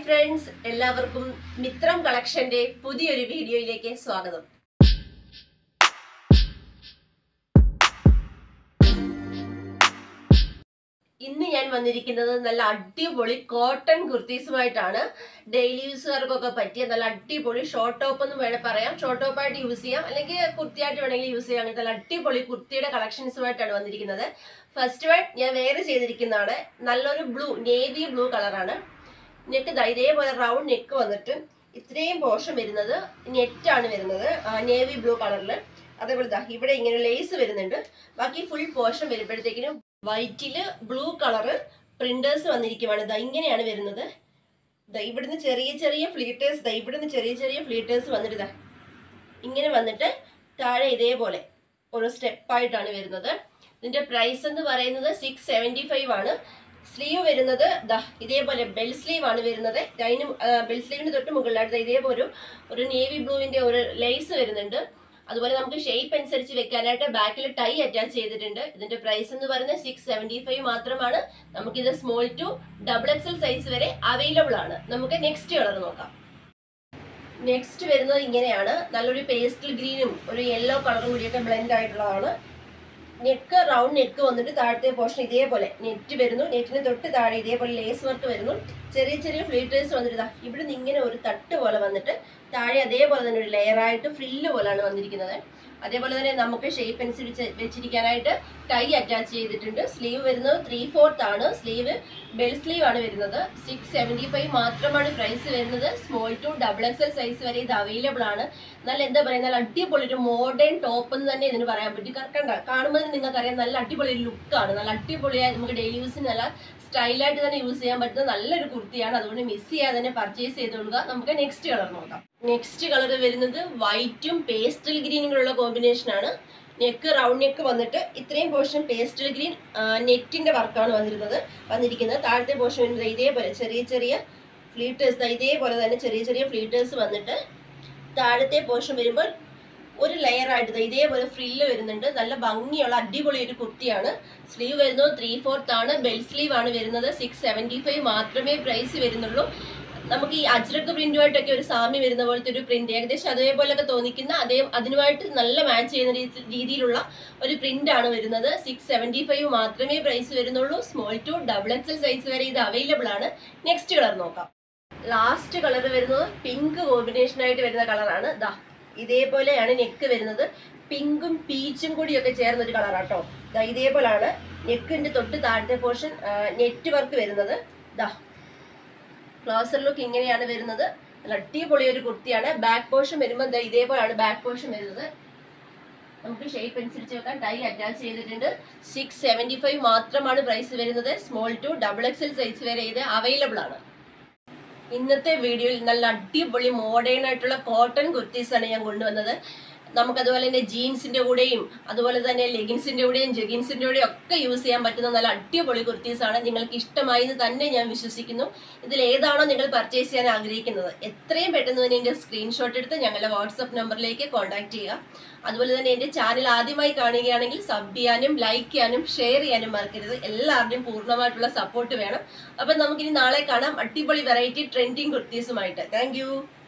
friends എല്ലാവർക്കും മിത്രം കളക്ഷന്റെ പുതിയൊരു വീഡിയോയിലേക്ക് സ്വാഗതം ഇന്ന് ഞാൻ വന്നിരിക്കുന്നത് നല്ല അടിപൊളി കോട്ടൺ കുർത്തീസുമായിട്ടാണ് ഡെയിലി യൂസുകാർക്കൊക്കെ പറ്റിയ നല്ല അടിപൊളി ഷോർട്ട് ടോപ്പ് എന്ന് വേണേൽ പറയാം ഷോർട്ട് ടോപ്പായിട്ട് യൂസ് ചെയ്യാം അല്ലെങ്കിൽ കുർത്തിയായിട്ട് വേണമെങ്കിൽ യൂസ് ചെയ്യാം അങ്ങനത്തെ നല്ല അടിപൊളി കുർത്തിയുടെ കളക്ഷൻസുമായിട്ടാണ് വന്നിരിക്കുന്നത് ഫസ്റ്റ് വൺ ഞാൻ വേറെ ചെയ്തിരിക്കുന്നതാണ് നല്ലൊരു ബ്ലൂ നേവി ബ്ലൂ കളറാണ് നെക്ക് ദാ ഇതേപോലെ റൗണ്ട് നെക്ക് വന്നിട്ട് ഇത്രയും പോർഷൻ വരുന്നത് നെറ്റാണ് വരുന്നത് നേവി ബ്ലൂ കളറിൽ അതേപോലെ ദാ ഇവിടെ ഇങ്ങനെ ലേസ് വരുന്നുണ്ട് ബാക്കി ഫുൾ പോർഷൻ വരുമ്പോഴത്തേക്കിനും വൈറ്റില് ബ്ലൂ കളറ് പ്രിന്റേഴ്സ് വന്നിരിക്കുവാണ് ദാ ഇങ്ങനെയാണ് വരുന്നത് ദാ ഇവിടുന്ന് ചെറിയ ചെറിയ ഫ്ലീറ്റേഴ്സ് ദാ ഇവിടുന്ന് ചെറിയ ചെറിയ ഫ്ലീറ്റേഴ്സ് വന്നിട്ട് ദാ ഇങ്ങനെ വന്നിട്ട് താഴെ ഇതേപോലെ ഓരോ സ്റ്റെപ്പായിട്ടാണ് വരുന്നത് ഇതിന്റെ പ്രൈസ് എന്ന് പറയുന്നത് സിക്സ് സെവൻറ്റി ഫൈവ് ആണ് സ്ലീവ് വരുന്നത് ദാ ഇതേപോലെ ബെൽ സ്ലീവ് ആണ് വരുന്നത് അതിന് ബെൽ സ്ലീവിന് തൊട്ട് മുകളിലായിട്ട് ദാ ഇതേപോലെ ഒരു ഒരു നേവി ബ്ലൂവിന്റെ ഒരു ലേസ് വരുന്നുണ്ട് അതുപോലെ നമുക്ക് ഷേപ്പ് അനുസരിച്ച് വെക്കാനായിട്ട് ബാക്കിൽ ടൈ അറ്റാച്ച് ചെയ്തിട്ടുണ്ട് ഇതിന്റെ പ്രൈസ് എന്ന് പറയുന്നത് സിക്സ് സെവൻറ്റി ഫൈവ് മാത്രമാണ് നമുക്കിത് small to double XL size വരെ അവൈലബിൾ ആണ് നമുക്ക് നെക്സ്റ്റ് കളർ നോക്കാം നെക്സ്റ്റ് വരുന്നത് ഇങ്ങനെയാണ് നല്ലൊരു പേസ്റ്റൽ ഗ്രീനും ഒരു യെല്ലോ കളറും കൂടിയൊക്കെ ബ്ലെൻഡ് ആയിട്ടുള്ളതാണ് നെക്ക് റൗണ്ട് നെക്ക് വന്നിട്ട് താഴത്തെ പോർഷൻ ഇതേപോലെ നെറ്റ് വരുന്നു നെറ്റിന് തൊട്ട് താഴെ ഇതേപോലെ ലേസ് വർക്ക് വരുന്നു ചെറിയ ചെറിയ ഫ്ലീറ്റേഴ്സ് വന്നിട്ട് ഇതാ ഇവിടെ നിന്ന് ഇങ്ങനെ ഒരു തട്ട് പോലെ വന്നിട്ട് താഴെ അതേപോലെ തന്നെ ഒരു ലെയർ ആയിട്ട് ഫ്രില്ല് പോലാണ് വന്നിരിക്കുന്നത് അതേപോലെ തന്നെ നമുക്ക് ഷേപ്പ് അനുസരിച്ച് വെച്ചിരിക്കാനായിട്ട് ടൈ അറ്റാച്ച് ചെയ്തിട്ടുണ്ട് സ്ലീവ് വരുന്നത് ത്രീ ഫോർത്ത് ആണ് സ്ലീവ് ബെൽ സ്ലീവ് ആണ് വരുന്നത് സിക്സ് സെവൻറ്റി ഫൈവ് മാത്രമാണ് പ്രൈസ് വരുന്നത് small to double XL size വരെ ഇത് അവൈലബിൾ ആണ് നല്ല എന്താ പറയുക നല്ല അടിപൊളി ഒരു മോഡേൺ ടോപ്പ് എന്ന് തന്നെ ഇതിന് പറയാൻ പറ്റും കറക്കണ്ട കാണുമ്പോൾ നിങ്ങൾക്കറിയാം നല്ല അടിപൊളി ലുക്കാണ് നല്ല അടിപൊളിയായി നമുക്ക് ഡെയിലി യൂസിന് നല്ല സ്റ്റൈലായിട്ട് തന്നെ യൂസ് ചെയ്യാൻ പറ്റുന്ന നല്ലൊരു കുർത്തിയാണ് അതുകൊണ്ട് മിസ് ചെയ്യാതെ തന്നെ പർച്ചേസ് ചെയ്തോളുക നമുക്ക് നെക്സ്റ്റ് കളർ നോക്കാം നെക്സ്റ്റ് കളർ വരുന്നത് വൈറ്റും പേസ്റ്റൽ ഗ്രീനും കൂടെയുള്ള കോമ്പിനേഷൻ ആണ് നെക്ക് റൗണ്ട് നെക്ക് വന്നിട്ട് ഇത്രയും പോർഷൻ പേസ്റ്റൽ ഗ്രീൻ നെറ്റിന്റെ വർക്കാണ് വന്നിരുന്നത് വന്നിരിക്കുന്നത് താഴത്തെ പോർഷൻ വരുന്നത് ഇതേപോലെ ചെറിയ ചെറിയ ഫ്ലീറ്റേഴ്സ് ഇതേപോലെ തന്നെ ചെറിയ ചെറിയ ഫ്ലീറ്റേഴ്സ് വന്നിട്ട് താഴത്തെ പോർഷൻ വരുമ്പോൾ ഒരു ലെയർ ആയിട്ട് ദാ ഇതേപോലെ ഫ്രില്ല് വരുന്നുണ്ട് നല്ല ഭംഗിയുള്ള അടിപൊളി ഒരു കുർത്തിയാണ് സ്ലീവ് വരുന്നത് ത്രീ ഫോർത്ത് ആണ് ബെൽ സ്ലീവ് ആണ് വരുന്നത് സിക്സ് സെവൻറ്റി ഫൈവ് മാത്രമേ പ്രൈസ് വരുന്നുള്ളൂ നമുക്ക് ഈ അജ്രക്ക് പ്രിന്റുമായിട്ടൊക്കെ ഒരു സാമ്യം വരുന്ന പോലത്തെ ഒരു പ്രിന്റ് ഏകദേശം അതേപോലെയൊക്കെ തോന്നിക്കുന്ന അതേ അതിനുമായിട്ട് നല്ല മാച്ച് ചെയ്യുന്ന രീതി- രീതിയിലുള്ള ഒരു പ്രിന്റ് ആണ് വരുന്നത് സിക്സ് സെവൻറ്റി ഫൈവ് മാത്രമേ പ്രൈസ് വരുന്നുള്ളൂ small to double XL size വരെ ഇത് അവൈലബിൾ ആണ് നെക്സ്റ്റ് കളർ നോക്കാം ലാസ്റ്റ് കളർ വരുന്നത് പിങ്ക് കോമ്പിനേഷൻ ആയിട്ട് വരുന്ന കളറാണ് ദാ ഇതേപോലെയാണ് നെക്ക് വരുന്നത് പിങ്കും പീച്ചും കൂടിയൊക്കെ ചേർന്ന ഒരു കളറാട്ടോ ദാ ഇതേപോലാണ് നെക്കിന്റെ തൊട്ട് താഴത്തെ പോർഷൻ നെറ്റ് വർക്ക് വരുന്നത് ദാ ക്ലോസർ ലുക്ക് ഇങ്ങനെയാണ് വരുന്നത് നല്ല അടിപൊളി ഒരു കുർത്തിയാണ് ബാക്ക് പോർഷൻ വരുമ്പോൾ ദാ ഇതേപോലെയാണ് ബാക്ക് പോർഷൻ വരുന്നത് നമുക്ക് ഷേപ്പ് അനുസരിച്ച് വെക്കാൻ ടൈ അറ്റാച്ച് ചെയ്തിട്ടുണ്ട് സിക്സ് സെവൻറ്റി ഫൈവ് മാത്രമാണ് പ്രൈസ് വരുന്നത് small to double XL size വരെ ഇത് അവൈലബിൾ ആണ് ഇന്നത്തെ വീഡിയോയിൽ നല്ല അടിപൊളി മോഡേൺ ആയിട്ടുള്ള കോട്ടൺ കുർത്തീസാണ് ഞാൻ കൊണ്ടുവന്നത് നമുക്കതുപോലെ തന്നെ ജീൻസിന്റെ കൂടെയും അതുപോലെ തന്നെ ലെഗിൻസിന്റെ കൂടെയും ജെഗിൻസിന്റെ കൂടെയും ഒക്കെ യൂസ് ചെയ്യാൻ പറ്റുന്ന നല്ല അടിപൊളി കുർത്തീസാണ് നിങ്ങൾക്ക് ഇഷ്ടമായി എന്ന് തന്നെ ഞാൻ വിശ്വസിക്കുന്നു ഇതിൽ ഏതാണോ നിങ്ങൾ പർച്ചേസ് ചെയ്യാൻ ആഗ്രഹിക്കുന്നത് എത്രയും പെട്ടെന്ന് തന്നെ എൻ്റെ സ്ക്രീൻഷോട്ട് എടുത്ത് ഞങ്ങളുടെ വാട്സപ്പ് നമ്പറിലേക്ക് കോൺടാക്ട് ചെയ്യുക അതുപോലെ തന്നെ എൻ്റെ ചാനൽ ആദ്യമായി കാണുകയാണെങ്കിൽ സബ് ചെയ്യാനും ലൈക്ക് ചെയ്യാനും ഷെയർ ചെയ്യാനും മറക്കരുത് എല്ലാവരുടെയും പൂർണ്ണമായിട്ടുള്ള സപ്പോർട്ട് വേണം അപ്പം നമുക്കിനി നാളെ കാണാം അടിപൊളി വെറൈറ്റി ട്രെൻഡിങ് കുർത്തീസുമായിട്ട് താങ്ക്